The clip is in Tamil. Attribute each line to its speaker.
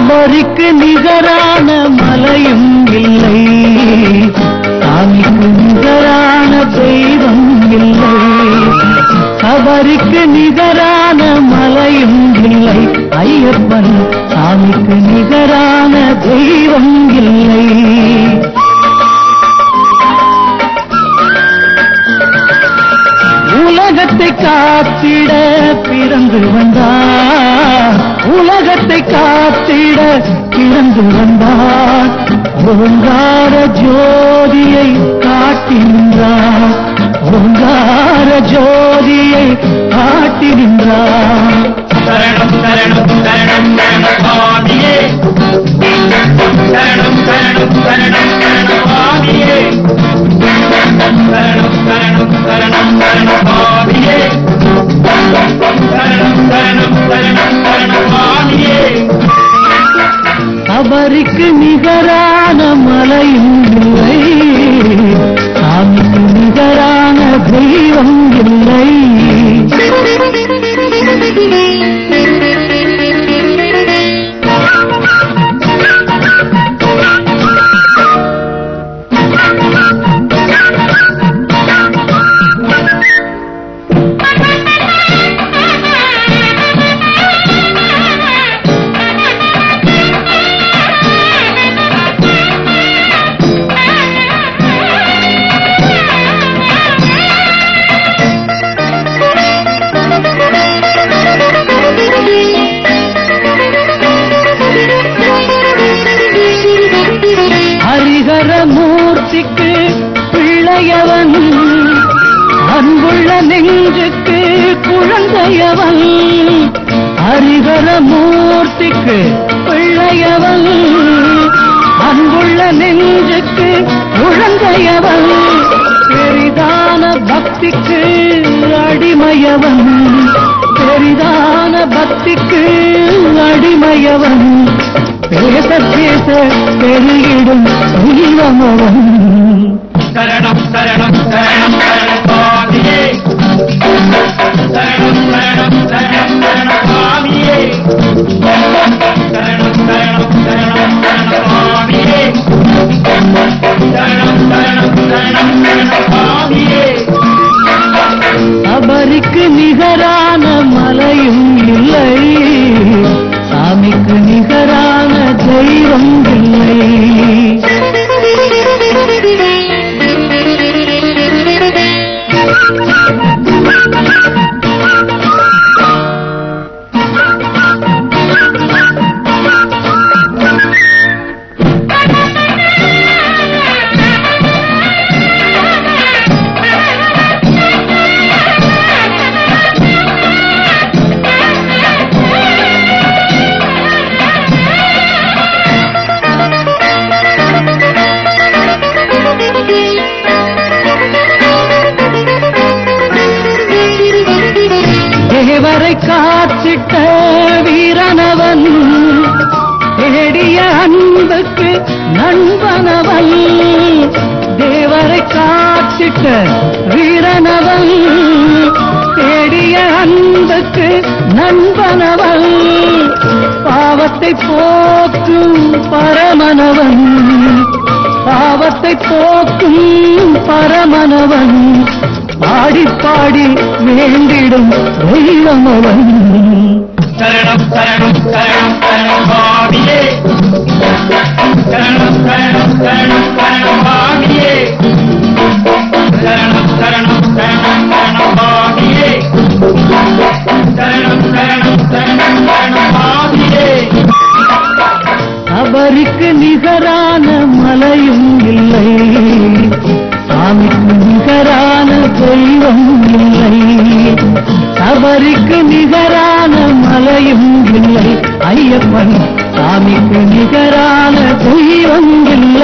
Speaker 1: சபரிக்கு நிகரான மலையும் இல்லை சாமிக்கு நிகரான தெய்வம் இல்லை சபரிக்கு நிகரான மலையும் இல்லை ஐயப்பன் சாமிக்கு நிகரான தெய்வம் இல்லை உலகத்தை காத்திட பிறந்து வந்தார் உலகத்தை காத்திட பிறந்து வந்தார் ஓங்கார ஜோதியை காட்டி நின்றார் ஓங்கார ஜோதியை காட்டி நின்றார்
Speaker 2: சரணம் சரணம் சரணம் சரணம் சுவாமியே சரணம் சரணம் சரணம் சரணம் சுவாமியே சரணம் சரணம் சரணம் சரணம் சுவாமியே சரணம் சரணம் சரணம் சரணம் சுவாமியே
Speaker 1: அவருக்கு நிகரான மலையும் இல்லை சாமிக்கு நிகரான தெய்வம் இல்லை ஹரிஹர மூர்த்திக்கு பிள்ளையவன் அன்புள்ள நெஞ்சுக்கு குழந்தையவன் ஹரிஹர மூர்த்திக்கு பிள்ளையவன் அன்புள்ள நெஞ்சுக்கு குழந்தையவன் பெரிதான பக்திக்கு அடிமையவன் பெரிதான பக்திக்கு அடிமையவன் பேச பேச பெருகிடும் தெய்வமவன்
Speaker 2: சரணம் சரணம் சரணம் சரணம் சுவாமியே சரணம் சரணம் சரணம் சரணம் சுவாமியே சரணம் சரணம் சரணம் சரணம் சுவாமியே சரணம் சரணம் சரணம் சரணம் சுவாமியே
Speaker 1: அவருக்கு நிகரான மலையும் இல்லை சாமிக்கு நிகரான தெய்வம் இல்லை தேவரை காத்திட்ட வீரனவன் தேடிய அன்புக்கு நண்பனவன் தேவரை காத்திட்ட வீரனவன் தேடிய அன்புக்கு நண்பனவன் பாவத்தை போக்கும் பரமனவன் பாவத்தை போக்கும் பரமனவன் பாடி பாடி வேண்டிடும் தெய்வமவன்
Speaker 2: சரணம் சரணம் சரணம் சரணம் சுவாமியே சரணம் சரணம் சரணம் சரணம் சுவாமியே சரணம் சரணம் சரணம் சரணம் சுவாமியே சரணம் சரணம் சரணம் சரணம் சுவாமியே
Speaker 1: அவருக்கு நிகரான மலையும் இல்லை சாமிக்கு நிகரான தெய்வம் இல்லை அவருக்கு நிகரான மலையும் இல்லை ஐயப்பன் சாமிக்கு நிகரான தெய்வம் இல்லை